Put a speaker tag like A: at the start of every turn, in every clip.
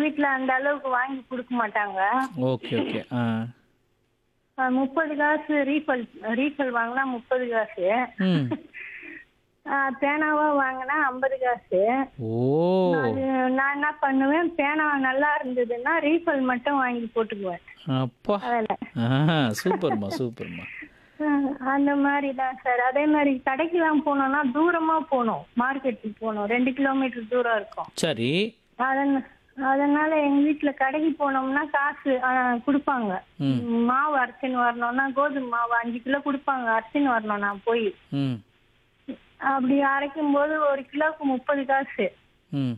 A: வீட்ல அந்த அளவுக்கு வாங்கி கொடுக்க மாட்டாங்க
B: ஓகே ஓகே ஆ
A: அஹ் முப்பது காசு ரீஃபல் ரீஃபல் வாங்கினா முப்பது காசு
B: ம்
A: அஹ் பேனாவா வாங்கினா ஐம்பது காசு
B: ஓ
A: அது நான் என்ன பண்ணுவேன் பேனா நல்லா இருந்ததுன்னா ரீஃபல் மட்டும் வாங்கி போட்டுக்குவேன்
B: அப்பா
A: அதில்
B: ஆ சூப்பர்மா சூப்பர்மா
A: அந்த மாதிரி தான் சார் அதே மாதிரி கடைக்கெல்லாம் போனோம்னா தூரமா போகணும் மார்க்கெட்டுக்கு போகணும் ரெண்டு கிலோமீட்டர் தூரம் இருக்கும்
B: சரி
A: அதன அதனால எங்க வீட்ல கடைக்கு போனோம்னா காசு ஆஹ், கொடுப்பாங்க மாவு அரைச்சின்னு வரணும்னா கோதுமை மாவு அஞ்சு கிலோ கொடுப்பாங்க அரைச்சின்னு வரணும் நான் போய்
B: ம்
A: அப்படி அரைக்கும் போது ஒரு கிலோவுக்கு முப்பது காசு
B: ம்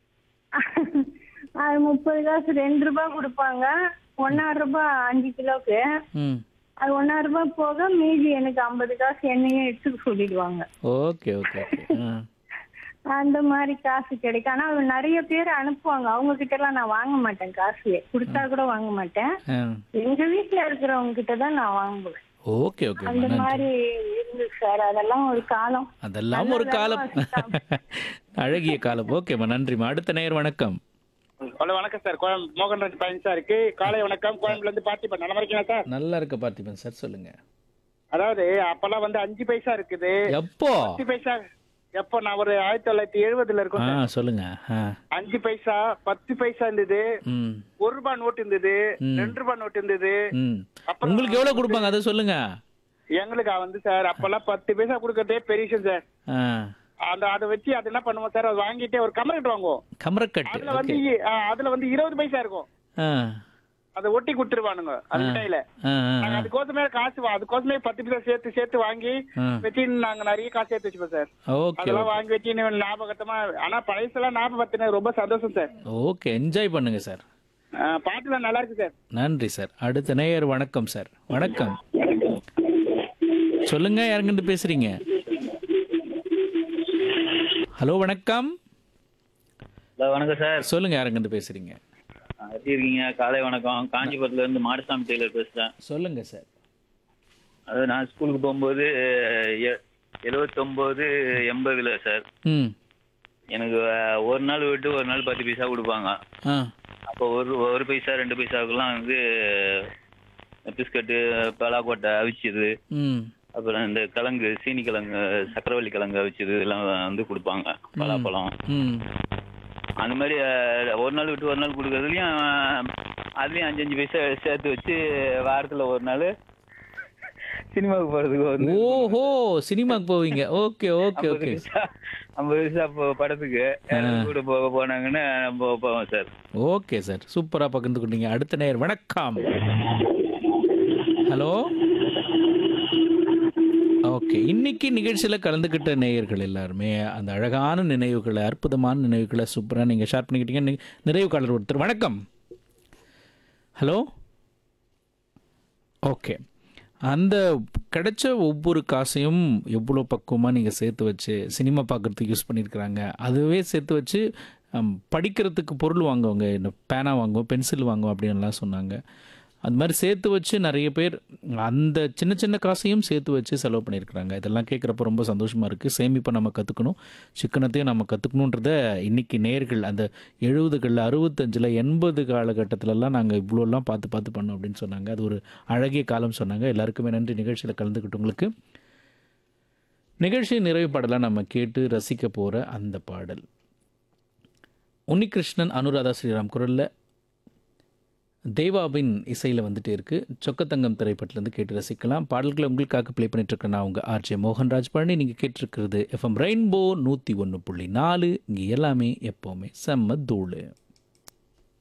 A: அது முப்பது காசு ரெண்டு ரூபாய் கொடுப்பாங்க ஒன்னாறு ரூபாய் அஞ்சு கிலோக்கு
B: ம்
A: அது ஒன்னாறு ரூபாய் போக மீதி எனக்கு ஐம்பது காசு என்னையும் எடுத்துக்க சொல்லிடுவாங்க
B: ஓகே ஓகே ஓகே ஆ
A: அந்த மாதிரி காசு கிடைக்கும் ஆனா அது நிறைய பேர் அனுப்புவாங்க அவங்க கிட்ட எல்லாம் நான் வாங்க மாட்டேன் காசு கொடுத்தா கூட வாங்க மாட்டேன்
B: ஆ
A: எங்க வீட்ல இருக்கிறவங்க கிட்ட தான் நான் வாங்குவேன்
B: ஓகே ஓகே
A: அந்த மாதிரி இருந்துச்சு சார் அதெல்லாம் ஒரு காலம்
B: அதெல்லாம் ஒரு காலம் அழகிய காலம் ஓகேம்மா நன்றிம்மா அடுத்த நேயர் வணக்கம்
C: ஹலோ வணக்கம் சார் கோயம் மோகன்ராஜ் பழனி சார் இருக்கு காலை வணக்கம் கோயம்புல இருந்து பார்த்திபன் நல்லா இருக்கீங்களா சார்
B: நல்லா இருக்க பார்த்திபன் சார் சொல்லுங்க
C: அதாவது அப்பெல்லாம் வந்து அஞ்சு பைசா இருக்குது
B: எப்போ
C: அஞ்சு பைசா எப்போ நான் ஒரு ஆயிரத்தி தொள்ளாயிரத்தி எழுபதுல
B: ஆ
C: இருக்கோம் சார்.
B: சொல்லுங்க ஆ
C: அஞ்சு பைசா பத்து பைசா இருந்தது
B: ம்
C: ஒரு ரூபாய் நோட்டு இருந்தது
B: ம்.
C: ரெண்டு ரூபாய் நோட்டு இருந்தது
B: ம்
C: அப்புறம்
B: உங்களுக்கு எவ்வளவு கொடுப்பாங்க அதை சொல்லுங்க
C: எங்களுக்கு வந்து சார் அப்பெல்லாம் பத்து பைசா கொடுக்கறதே பெரிய விஷயம் சார்
B: ஆ
C: அந்த அதை வச்சு அது என்ன பண்ணுவோம் சார் அதை வாங்கிட்டு ஒரு கமரட் வாங்குவோம்
B: கமரக்கட்டு
C: அதுல வந்து
B: ஓகே
C: ஆ, அதுல வந்து இருபது பைசா இருக்கும்
B: ஆ
C: அதை ஒட்டி கொடுத்துருவானுங்க அது மிட்டாயில
B: ஆ ஆ,
C: நாங்க
B: ஆ.
C: அதுக்கோசமே காசு வா- அதுக்கோசமே பத்து பைசா சேர்த்து சேர்த்து வாங்கி
B: ஆ.
C: வச்சு நாங்க நிறைய காசு சேர்த்து வச்சுப்போம் சார்
B: ஓகே
C: அதெல்லாம் வாங்கி வச்சு இன்னும் ஞாபகத்தமா ஆனா பழசெல்லாம் ஞாபகத்தின ரொம்ப சந்தோஷம் சார்
B: ஓகே என்ஜாய் பண்ணுங்க சார்
C: ஆ, பாட்டுலாம் நல்லா இருக்கு சார்
B: நன்றி சார் அடுத்த நேயர் வணக்கம் சார் வணக்கம் சொல்லுங்க யாருங்கிட்டு பேசுறீங்க ஹலோ வணக்கம்
D: ஹலோ வணக்கம் சார்
B: சொல்லுங்க யாருங்கிட்டு பேசுறீங்க
D: ஆ, எப்படி இருக்கீங்க காலை வணக்கம் காஞ்சிபுரத்துல இருந்து மாடசாமி டெய்லர் பேசுறேன்
B: சொல்லுங்க சார்
D: அது நான் ஸ்கூலுக்கு போகும்போது எ- எழுவத்தொம்போது எண்பதுல சார்
B: ம்
D: எனக்கு அஹ், ஒரு நாள் விட்டு ஒரு நாள் பத்து பைசா கொடுப்பாங்க
B: ஆ
D: அப்போ ஒரு ஒரு பைசா ரெண்டு பைசாவுக்குலாம் வந்து பிஸ்கட்டு பலாக்கொட்டை அவிச்சது
B: ம்
D: அப்புறம் இந்த கிழங்கு சீனி கிழங்கு சக்கரவள்ளி கிழங்கு அவிச்சது இதெல்லாம் வந்து கொடுப்பாங்க பலாப்பழம்
B: ம்
D: அந்த மாதிரி அஹ், ஒரு நாள் விட்டு ஒரு நாள் கொடுக்கறதுலயும் அஹ், அதுலயும் அஞ்சு அஞ்சு பைசா சேர்த்து வச்சு வாரத்துல ஒரு நாள் சினிமாவுக்கு போறதுக்கு வந்து
B: ஓஹோ சினிமாக்கு போவீங்க ஓகே ஓகே
D: ஐம்பது
B: ஓகே
D: பைசா ஐம்பது பைசா போ- படத்துக்கு யாராவது கூட போக போனாங்கன்னா நம்ம போவோம் சார்
B: ஓகே சார் சூப்பரா பகிர்ந்து கொண்டீங்க அடுத்த நேயர் வணக்கம் ஹலோ ஓகே இன்னைக்கு நிகழ்ச்சியில் கலந்துக்கிட்ட நேயர்கள் எல்லாருமே அந்த அழகான நினைவுகளை அற்புதமான நினைவுகளை சூப்பராக நீங்கள் ஷேர் பண்ணிக்கிட்டீங்க நி- நிறைவு காலர் ஒருத்தர் வணக்கம் ஹலோ ஓகே அந்த கிடைச்ச ஒவ்வொரு காசையும் எவ்வளோ பக்குவமாக நீங்கள் சேர்த்து வச்சு சினிமா பார்க்குறதுக்கு யூஸ் பண்ணியிருக்கிறாங்க அதுவே சேர்த்து வச்சு ஹம், படிக்கிறதுக்கு பொருள் வாங்குவாங்க இந்த பேனா வாங்குவோம் பென்சில் வாங்குவோம் அப்படின்லாம் சொன்னாங்க அந்த மாதிரி சேர்த்து வச்சு நிறைய பேர் அந்த சின்ன சின்ன காசையும் சேர்த்து வச்சு செலவு பண்ணியிருக்கிறாங்க இதெல்லாம் கேட்குறப்ப ரொம்ப சந்தோஷமாக இருக்குது சேமிப்பை நம்ம கற்றுக்கணும் சிக்கனத்தையும் நம்ம கற்றுக்கணுன்றத இன்றைக்கி நேர்கள் அந்த எழுபதுகளில் அறுபத்தஞ்சில் எண்பது காலகட்டத்திலலாம் நாங்கள் இவ்வளோலாம் பார்த்து பார்த்து பண்ணோம் அப்படின்னு சொன்னாங்க அது ஒரு அழகிய காலம் சொன்னாங்க எல்லாருக்குமே நன்றி நிகழ்ச்சியில் கலந்துக்கிட்டவங்களுக்கு நிகழ்ச்சி நிறைவு பாடலாம் நம்ம கேட்டு ரசிக்க போகிற அந்த பாடல் உன்னிகிருஷ்ணன் அனுராதா ஸ்ரீராம் குரலில் தேவாவின் இசையில் வந்துட்டே இருக்கு சொக்கத்தங்கம் திரைப்படத்துலேருந்து கேட்டு ரசிக்கலாம் பாடல்களை உங்களுக்காக ப்ளே பண்ணிட்டு இருக்கேன் நான் உங்கள் ஆர்ஜே மோகன்ராஜ் பழனி நீங்கள் கேட்டிருக்கிறது எஃப்எம் ரெயின்போ நூற்றி ஒன்று புள்ளி நாலு இங்கே எல்லாமே எப்போவுமே செம்ம தூளு